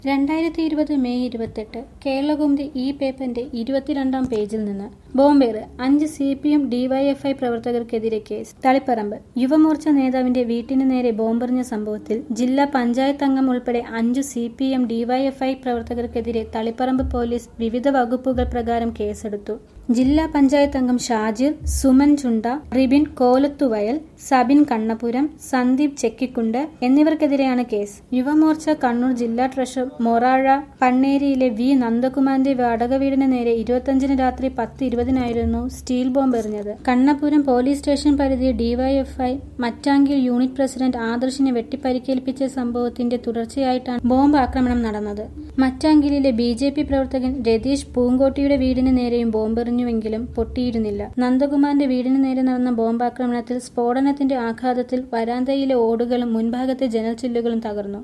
രണ്ടായിരത്തി ഇരുപത് മെയ് ഇരുപത്തെട്ട് കേരളകൗമുദി ഈ പേപ്പറിന്റെ ഇരുപത്തിരണ്ടാം പേജിൽ നിന്ന് ബോംബേറ് അഞ്ച് സി പി എം ഡിവൈഎഫ്ഐ പ്രവർത്തകർക്കെതിരെ കേസ് തളിപ്പറമ്പ് യുവമോർച്ച നേതാവിന്റെ വീട്ടിന് നേരെ ബോംബെറിഞ്ഞ സംഭവത്തിൽ ജില്ലാ പഞ്ചായത്ത് അംഗം ഉൾപ്പെടെ അഞ്ചു സി പി എം ഡിവൈഎഫ്ഐ പ്രവർത്തകർക്കെതിരെ തളിപ്പറമ്പ് പോലീസ് വിവിധ വകുപ്പുകൾ പ്രകാരം കേസെടുത്തു ജില്ലാ പഞ്ചായത്ത് അംഗം ഷാജിർ സുമൻ ചുണ്ട റിബിൻ കോലത്തുവയൽ സബിൻ കണ്ണപുരം സന്ദീപ് ചെക്കിക്കുണ്ട് എന്നിവർക്കെതിരെയാണ് കേസ് യുവമോർച്ച കണ്ണൂർ ജില്ലാ ട്രഷറർ മൊറാഴ പണ്ണേരിയിലെ വി നന്ദകുമാറിന്റെ വാടക വീടിന് നേരെ ഇരുപത്തിയഞ്ചിന് രാത്രി പത്ത് ഇരുപതിനായിരുന്നു സ്റ്റീൽ ബോംബ് എറിഞ്ഞത് കണ്ണപുരം പോലീസ് സ്റ്റേഷൻ പരിധി ഡിവൈഎഫ്ഐ മറ്റാങ്കിൽ യൂണിറ്റ് പ്രസിഡന്റ് ആദർശിനെ വെട്ടിപ്പരിക്കേൽപ്പിച്ച സംഭവത്തിന്റെ തുടർച്ചയായിട്ടാണ് ബോംബ് ആക്രമണം നടന്നത് മറ്റാങ്കിലിലെ ബി ജെ പി പ്രവർത്തകൻ രതീഷ് പൂങ്കോട്ടിയുടെ വീടിന് നേരെയും ബോംബെറിഞ്ഞുവെങ്കിലും പൊട്ടിയിരുന്നില്ല നന്ദകുമാറിന്റെ വീടിന് നേരെ നടന്ന ബോംബാക്രമണത്തിൽ സ്ഫോടനത്തിന്റെ ആഘാതത്തിൽ വരാന്തയിലെ ഓടുകളും മുൻഭാഗത്തെ ജനൽച്ചില്ലുകളും തകർന്നു